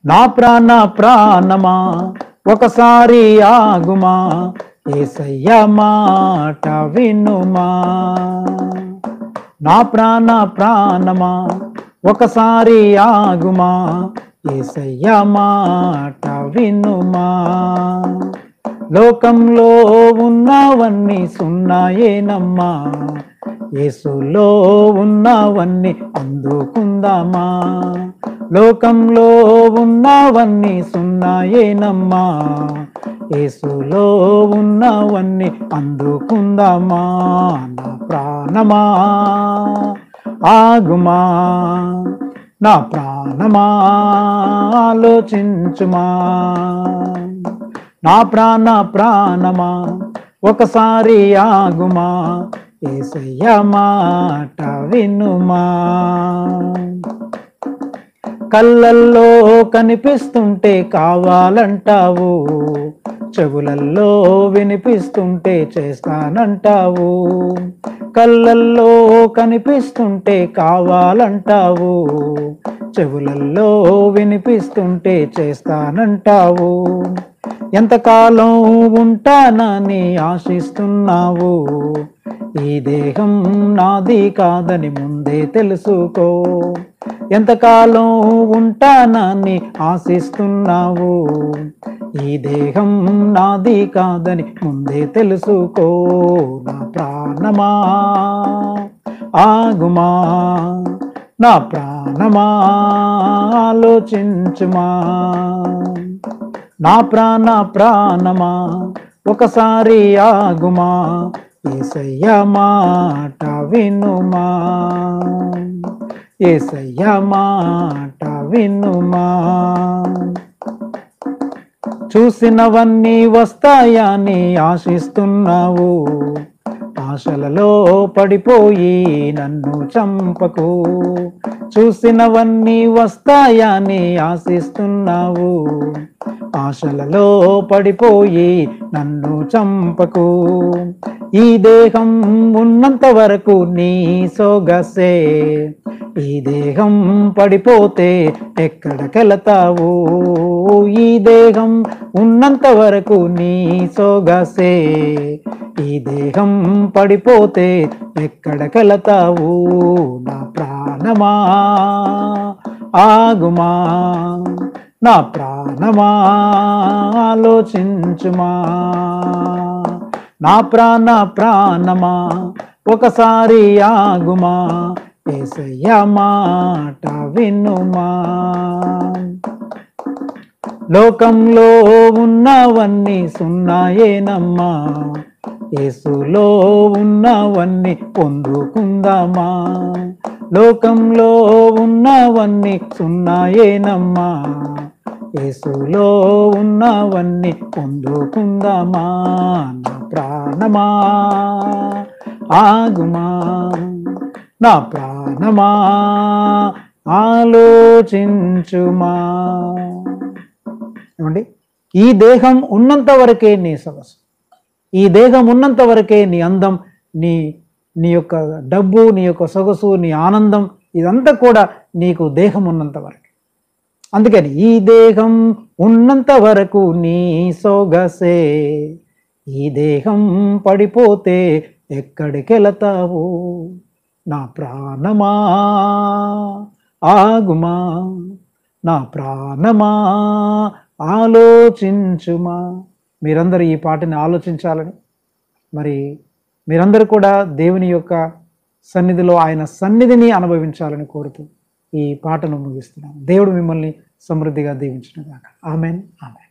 నా ప్రాణ ప్రాణమా ఒకసారి ఆగుమా ఏసయ్య మాట వినుమా నా ప్రాణ ప్రాణమా ఒకసారి ఆగుమా ఏసయ్య మాట వినుమా లోకంలో ఉన్నవన్నీ సున్నాయేనమ్మా యేసులో ఉన్నవన్నీ అందుకుందామా లోకంలో ఉన్నవన్నీ సున్నాయేనమ్మా యేసులో ఉన్నవన్నీ అందుకుందామా నా ప్రాణమా ఆగుమా నా ప్రాణమా ఆలోచించుమా నా ప్రాణ ప్రాణమా ఒకసారి ఆగుమా ఏసయ్య మాట వినుమా కళ్ళల్లో కనిపిస్తుంటే కావాలంటావు చెవులల్లో వినిపిస్తుంటే చేస్తానంటావు కళ్ళల్లో కనిపిస్తుంటే కావాలంటావు చెవులల్లో వినిపిస్తుంటే చేస్తానంటావు ఎంతకాలం ఉంటానని ఆశిస్తున్నావు ఈ దేహం నాది కాదని ముందే తెలుసుకో ఎంతకాలం ఉంటానని ఆశిస్తున్నావు ఈ దేహం నాది కాదని ముందే తెలుసుకో నా ప్రాణమా ఆగుమా నా ప్రాణమా ఆలోచించుమా నా ప్రాణ ప్రాణమా ఒకసారి ఆగుమా ఏసయ్య మాట వినుమా ఏసయ్య మాట వినుమా చూసినవన్నీ వస్తాయని ఆశిస్తున్నావు ఆశలలో పడిపోయి నన్ను చంపకు చూసినవన్నీ వస్తాయని ఆశిస్తున్నావు ఆశలలో పడిపోయి నన్ను చంపకు ఈ దేహం ఉన్నంత వరకు నీ సొగసే ఈ దేహం పడిపోతే ఎక్కడికెళతావు ఈ దేహం ఉన్నంత వరకు నీ సొగసే ఈ దేహం పడిపోతే ఎక్కడికెళతావు నా ప్రాణమా ఆగుమా నా ప్రాణమా ఆలోచించుమా నా ప్రాణ ప్రాణమా ఒకసారి ఆగుమా ఏసయ్య మాట వినుమా లోకంలో ఉన్నవన్నీ సున్నాయేనమ్మా యేసులో ఉన్నవన్నీ పొందుకుందామా లోకంలో ఉన్నవన్నీ సున్నాయేనమ్మా యేసులో ఉన్నవన్నీ పొందుకుందామా నా ప్రాణమా ఆగుమా నా ప్రాణమా ఆలోచించుమా ఏమండి ఈ దేహం ఉన్నంత వరకే నీ సొగసు ఈ దేహం ఉన్నంత వరకే నీ అందం నీ నీ యొక్క డబ్బు నీ యొక్క సొగసు నీ ఆనందం ఇదంతా కూడా నీకు దేహం ఉన్నంత వరకే అందుకని ఈ దేహం ఉన్నంత వరకు నీ సొగసే ఈ దేహం పడిపోతే ఎక్కడికెళతావు నా ప్రాణమా ఆగుమా నా ప్రాణమా ఆలోచించుమా మీరందరూ ఈ పాటని ఆలోచించాలని మరి మీరందరూ కూడా దేవుని యొక్క సన్నిధిలో ఆయన సన్నిధిని అనుభవించాలని కోరుతూ ఈ పాటను ముగిస్తున్నాను దేవుడు మిమ్మల్ని సమృద్ధిగా దీవించిన ఆమెన్ ఆమెన్